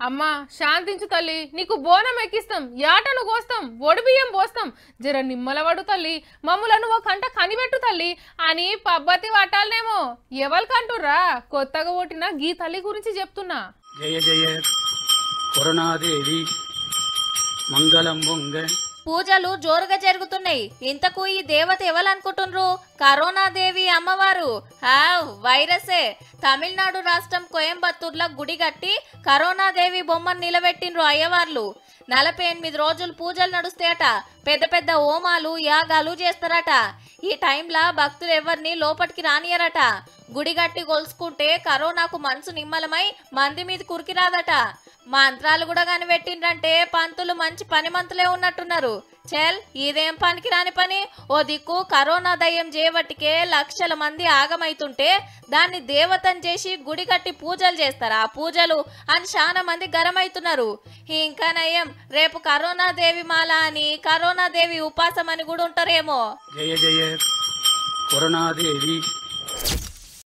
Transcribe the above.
అమ్మా శాంతించు తల్లి నీకు బోనం ఎక్కిస్తాం యాటను కోస్తాం ఒడిబియ్యం పోస్తాం జర నిమ్మలవడు తల్లి మమ్ములను ఓ కంట కనిపెట్టు తల్లి అని పబ్బతి పట్టాలనేమో ఎవరికంటుర్రా కొత్తగా ఓటిన గీ తల్లి గురించి చెప్తున్నా జయ జయ కరుణాదేవి మంగళం బొంగ పూజలు జోరుగా జరుగుతున్నాయి ఇంతకు ఈ దేవత ఎవరనుకుంటున్నారు కరోనా దేవి అమ్మవారు ఆ వైరసే తమిళనాడు రాష్ట్రం కోయంబత్తూర్లో గుడి కట్టి కరోనా దేవి బొమ్మను నిలబెట్టిండ్రు అయ్యవార్లు నలభై ఎనిమిది రోజులు పూజలు నడుస్తాయట పెద్ద పెద్ద హోమాలు యాగాలు చేస్తారట ఈ టైంలో భక్తులు ఎవరిని లోపలికి రానియరట గుడి గట్టి కొలుసుకుంటే కరోనాకు మనసు నిమ్మలమై మంది మీద కురికి రాదట మంత్రాలు కూడా కనిపెట్టిండ్రంటే పంతులు మంచి పని మంతులే ఉన్నట్టున్నారు చెల్ ఇదేం పనికి రాని పని ఓ దిక్కు కరోనా దయ్యం చేయబట్టికే లక్షల మంది ఆగమైతుంటే దాన్ని దేవతం చేసి గుడి కట్టి పూజలు చేస్తారు ఆ పూజలు అని చాలా మంది గరమైతున్నారు ఇంకా నయం రేపు కరోనా దేవి మాల అని కరోనా దేవి ఉపాసం అని కూడా ఉంటారేమో జయ జయ కరుణాదేవి